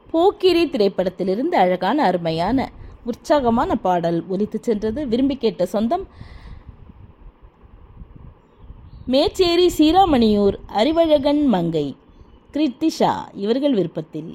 போக்கிரி திரைப்படத்திலிருந்து அழகான அருமையான உற்சாகமான பாடல் ஒலித்து சென்றது விரும்பி கேட்ட சொந்தம் மேச்சேரி சீராமணியூர் அறிவழகன் மங்கை கிருத்திஷா இவர்கள் விருப்பத்தில்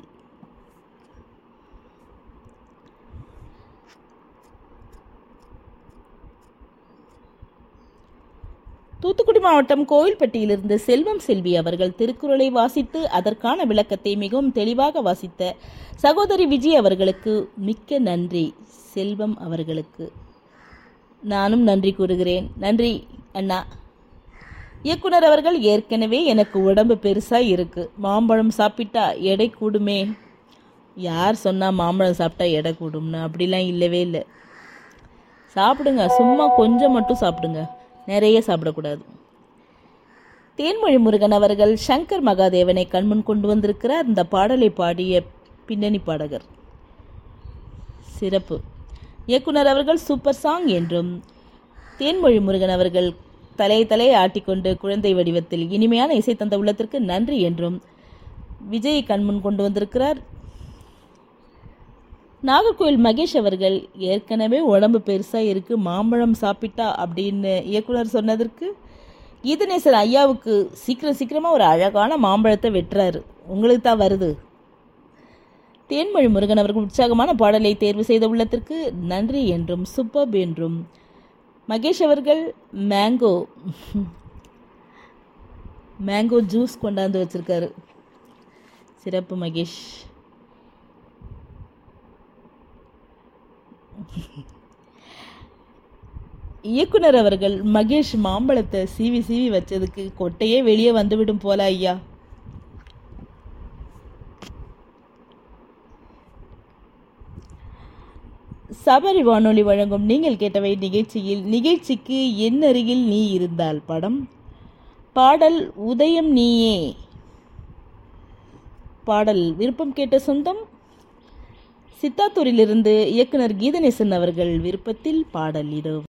தூத்துக்குடி மாவட்டம் கோவில்பட்டியிலிருந்து செல்வம் செல்வி அவர்கள் திருக்குறளை வாசித்து அதற்கான விளக்கத்தை மிகவும் தெளிவாக வாசித்த சகோதரி விஜய் அவர்களுக்கு மிக்க நன்றி செல்வம் அவர்களுக்கு நானும் நன்றி கூறுகிறேன் நன்றி அண்ணா இயக்குனர் அவர்கள் ஏற்கனவே எனக்கு உடம்பு பெருசாக இருக்கு மாம்பழம் சாப்பிட்டா எடை கூடுமே யார் சொன்னால் மாம்பழம் சாப்பிட்டா எடை கூடும்னு அப்படிலாம் இல்லவே இல்லை சாப்பிடுங்க சும்மா கொஞ்சம் மட்டும் சாப்பிடுங்க நிறைய சாப்பிடக்கூடாது தேன்மொழி முருகன் அவர்கள் சங்கர் மகாதேவனை கண்முன் கொண்டு வந்திருக்கிறார் இந்த பாடலை பாடிய பின்னணி பாடகர் சிறப்பு இயக்குனர் அவர்கள் சூப்பர் சாங் என்றும் தேன்மொழி முருகன் அவர்கள் தலையை தலையை ஆட்டிக்கொண்டு குழந்தை வடிவத்தில் இனிமையான இசை தந்த உள்ளத்திற்கு நன்றி என்றும் விஜய் கண்முன் கொண்டு வந்திருக்கிறார் நாகர்கோவில் மகேஷ் அவர்கள் ஏற்கனவே உடம்பு பெருசாக இருக்கு மாம்பழம் சாப்பிட்டா அப்படின்னு இயக்குனர் சொன்னதற்கு கீதநேசன் ஐயாவுக்கு சீக்கிரம் சீக்கிரமாக ஒரு அழகான மாம்பழத்தை வெட்டுறாரு உங்களுக்கு தான் வருது தேன்மொழி முருகன் அவர்கள் உற்சாகமான பாடலை தேர்வு செய்த உள்ளத்திற்கு நன்றி என்றும் சூப்பர்ப் என்றும் மகேஷ் அவர்கள் மேங்கோ மேங்கோ ஜூஸ் கொண்டாந்து வச்சிருக்காரு சிறப்பு மகேஷ் இயக்குனர் அவர்கள் மகேஷ் மாம்பழத்தை சீவி சீவி வச்சதுக்கு கொட்டையே வெளியே வந்துவிடும் போல ஐயா சபரி வானொலி வழங்கும் நீங்கள் கேட்டவை நிகழ்ச்சியில் நிகழ்ச்சிக்கு என் அருகில் நீ இருந்தால் படம் பாடல் உதயம் நீயே பாடல் விருப்பம் கேட்ட சொந்தம் சித்தாத்தூரிலிருந்து இயக்குனர் கீதநேசன் அவர்கள் விருப்பத்தில் பாடல் இதோ